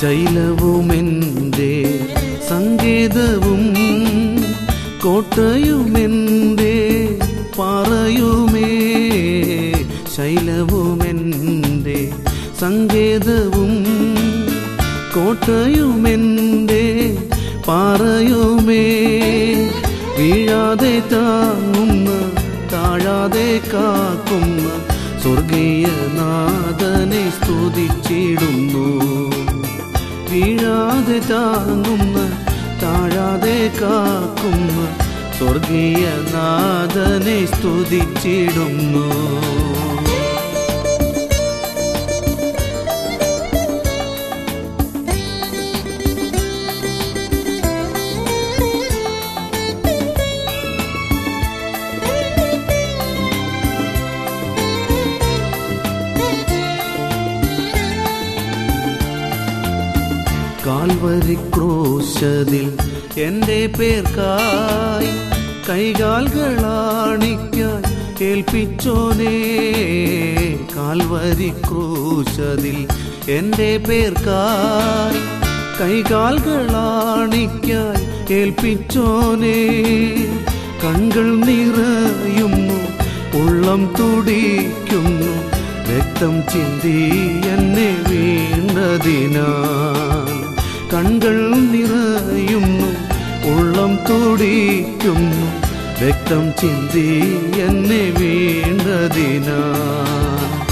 ശൈലവുമെൻ്റെ സങ്കേതവും കോട്ടയുമെൻ്റെ പാറയുമേ ശൈലവുമെൻ്റെ സങ്കേതവും കോട്ടയുമെൻ്റെ പാറയുമേ വീഴാതെ താങ്ങുന്ന താഴാതെ കാക്കുന്ന സ്വർഗീയ നാഥനെ സ്തുതിച്ചിടുന്നു വീഴാതെ താങ്ങുന്ന താഴാതെ കാക്കുന്ന സ്വർഗീയ നാഥനെ സ്തുതിച്ചിടുന്നു കാൽവരി ക്രൂശതിൽ എൻ്റെ പേർക്കായി കൈകാൽകളാണിക്കാൻ ഏൽപ്പിച്ചോനേ കാൽവരി ക്രൂശതിൽ എൻ്റെ പേർക്കായി കൈകാൽകളാണിക്കാൻ ഏൽപ്പിച്ചോനേ കൺകൾ നിറയുന്നു ഉള്ളം തുടിക്കുന്നു രക്തം ചിന്തി എന്നെ വീണ്ടതിനാൽ കൺകൾ നിറയുന്നു ഉള്ളം തുടിക്കുന്നു രക്തം ചിന്തി എന്നെ വീണ്ടതിനാൽ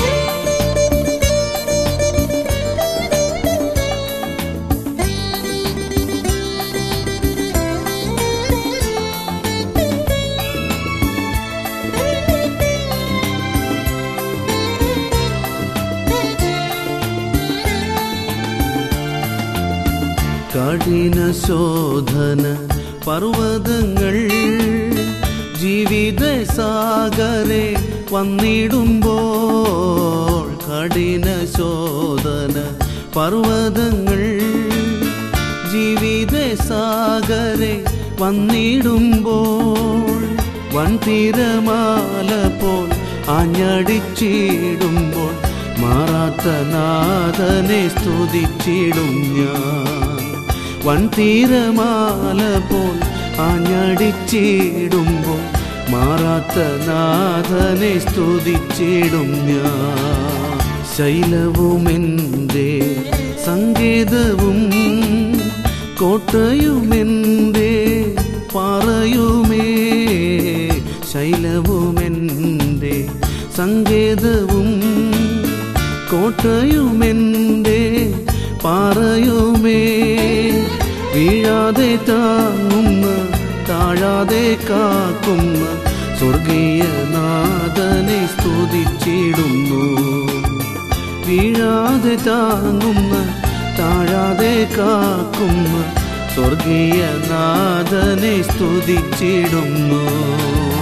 കഠിന ശോധന പർവ്വതങ്ങൾ ജീവിത സാഗരെ വന്നിടുമ്പോൾ കഠിന ശോധന പർവ്വതങ്ങൾ ജീവിത സാഗരെ വന്നിടുമ്പോൾ വൻതിരമാല പോൽ ആഞ്ഞടിച്ചിടുമ്പോൾ മാറാത്ത നാഥനെ സ്തുതിച്ചിടും ഞാൻ വൻതീരമാല പോൽ ആഞ്ഞടിച്ചിടുമ്പോൾ മാറാത്ത നാഥനെ സ്തുതിച്ചിടും ഞാൻ ശൈലവുമെൻ്റെ സങ്കേതവും കോട്ടയുമെൻ്റെ പാറയുമേ ശൈലവുമെൻ്റെ സങ്കേതവും കോട്ടയുമെൻ്റെ പാറയുമേ വീഴാതെ താങ്ങുന്ന താഴാതെ കാക്കുന്ന സ്വർഗീയ നാഥനെ സ്തുതിച്ചിടുന്നു വീഴാതെ താങ്ങുന്ന താഴാതെ കാക്കുന്ന സ്വർഗീയ നാഥനെ സ്തുതിച്ചിടുന്നു